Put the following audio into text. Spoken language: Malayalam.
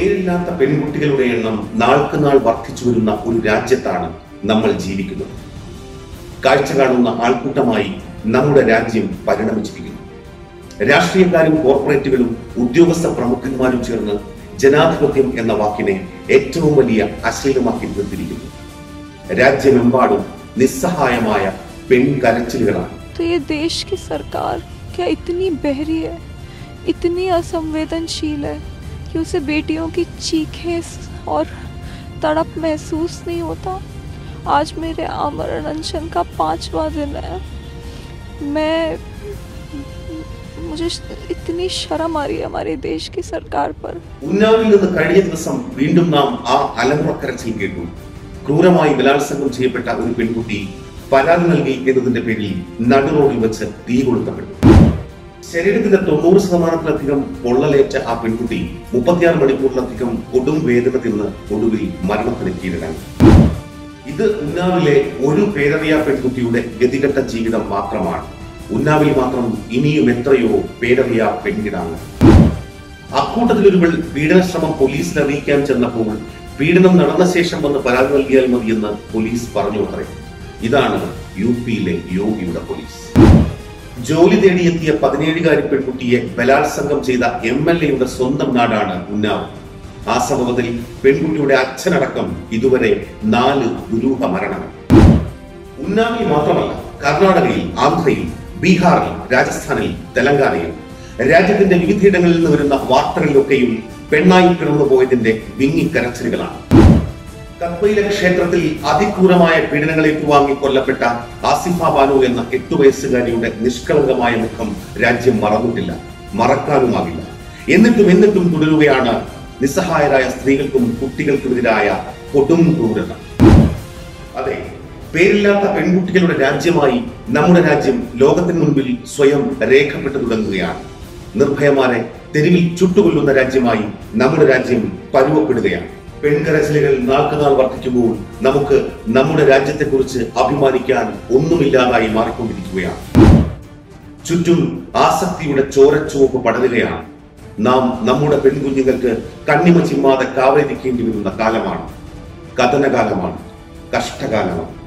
പേരില്ലാത്ത പെൺകുട്ടികളുടെ എണ്ണം നാൾക്ക് നാൾ വർദ്ധിച്ചു വരുന്ന ഒരു രാജ്യത്താണ് നമ്മൾ ജീവിക്കുന്നത് കാഴ്ച കാണുന്ന ആൾക്കൂട്ടമായി നമ്മുടെ രാജ്യം പരിണമിച്ചിരിക്കുന്നു രാഷ്ട്രീയക്കാരും കോർപ്പറേറ്റുകളും ഉദ്യോഗസ്ഥ പ്രമുഖന്മാരും ചേർന്ന് ജനാധിപത്യം എന്ന വാക്കിനെ ഏറ്റവും വലിയ അശ്ലീലമാക്കി തീർത്തിരിക്കുന്നു രാജ്യമെമ്പാടും നിസ്സഹായമായ പെൺകരച്ചിലുകളാണ് तो ये देश की सरकार क्या इतनी बहरी है इतनी असंवेदनशील है कि उसे बेटियों की चीखें और तड़प महसूस नहीं होता आज मेरे आमरण अनशन का पांचवा दिन है मैं मुझे इतनी शर्म आ रही है हमारे देश की सरकार पर ഉന്നാവിൽ നിന്ന് കഴിഞ്ഞ ദിവസം വീണ്ടും നാം ആ അലമുറക്കരച്ചിൽ കേട്ടു ക്രൂരമായി ബലാത്സംഗം ചെയ്യപ്പെട്ട ഒരു പെൺകുട്ടി പരാതി നൽകി എന്നതിന്റെ പേരിൽ നടുറോഡിൽ വെച്ച് തീ കൊളുത്തപ്പെട്ടു ശരീരത്തിന്റെ തൊണ്ണൂറ് ശതമാനത്തിലധികം പൊള്ളലേറ്റ ആ പെൺകുട്ടി മുപ്പത്തിയാറ് മണിക്കൂറിലധികം കൊടും വേദന തിന്ന് ഒടുവിൽ മരണത്തിന് കീഴടങ്ങി ഇത് ഉന്നാവിലെ ഒരു പേരറിയ പെൺകുട്ടിയുടെ ഗതികെട്ട ജീവിതം മാത്രമാണ് ഉന്നാവിൽ മാത്രം ഇനിയും എത്രയോ പേരറിയ പെൺകിടാങ്ങൾ അക്കൂട്ടത്തിൽ ഒരുവൾ പീഡനശ്രമം പോലീസിൽ അറിയിക്കാൻ ചെന്നപ്പോൾ പീഡനം നടന്ന ശേഷം വന്ന് പരാതി നൽകിയാൽ മതിയെന്ന് പോലീസ് പറഞ്ഞു അത്രേ ഇതാണ് യു പിയിലെ യോഗിയുടെ പോലീസ് ജോലി തേടിയെത്തിയ പതിനേഴുകാരി പെൺകുട്ടിയെ ബലാത്സംഗം ചെയ്ത എം എൽ എയുടെ സ്വന്തം നാടാണ് ഉന്നാവ് ആ സംഭവത്തിൽ പെൺകുട്ടിയുടെ അച്ഛനടക്കം ഇതുവരെ നാല് ദുരൂഹ മരണങ്ങൾ ഉന്നാവിൽ മാത്രമല്ല കർണാടകയിൽ ആന്ധ്രയിൽ ബീഹാറിൽ രാജസ്ഥാനിൽ തെലങ്കാനയിൽ രാജ്യത്തിന്റെ വിവിധയിടങ്ങളിൽ നിന്ന് വരുന്ന വാർത്തകളിലൊക്കെയും പെണ്ണായി പിറന്നു പോയതിന്റെ വിങ്ങിക്കരച്ചിലുകളാണ് കത്വയിലെ ക്ഷേത്രത്തിൽ അതിക്രൂരമായ പീഡനങ്ങൾ ഏറ്റുവാങ്ങി കൊല്ലപ്പെട്ട ആസിഫ ബാനു എന്ന എട്ടു വയസ്സുകാരിയുടെ നിഷ്കളങ്കമായ മുഖം രാജ്യം മറന്നിട്ടില്ല മറക്കാനുമാകില്ല എന്നിട്ടും എന്നിട്ടും തുടരുകയാണ് നിസ്സഹായരായ സ്ത്രീകൾക്കും കുട്ടികൾക്കുമെതിരായ കൊടും ക്രൂരത അതെ പേരില്ലാത്ത പെൺകുട്ടികളുടെ രാജ്യമായി നമ്മുടെ രാജ്യം ലോകത്തിന് മുൻപിൽ സ്വയം രേഖപ്പെട്ടു തുടങ്ങുകയാണ് നിർഭയമാരെ തെരുവിൽ ചുട്ടുകൊല്ലുന്ന രാജ്യമായി നമ്മുടെ രാജ്യം പരുവപ്പെടുകയാണ് പെൺകരച്ചിലുകൾ നാൾക്കുനാൾ വർദ്ധിക്കുമ്പോൾ നമുക്ക് നമ്മുടെ രാജ്യത്തെക്കുറിച്ച് അഭിമാനിക്കാൻ ഒന്നുമില്ലാതായി മാറിക്കൊണ്ടിരിക്കുകയാണ് ചുറ്റും ആസക്തിയുടെ ചോരച്ചുവപ്പ് പടരുകയാണ് നാം നമ്മുടെ പെൺകുഞ്ഞുങ്ങൾക്ക് കണ്ണിമ ചിമ്മാതെ കാവലിരിക്കേണ്ടി വരുന്ന കാലമാണ് കഥനകാലമാണ് കഷ്ടകാലമാണ്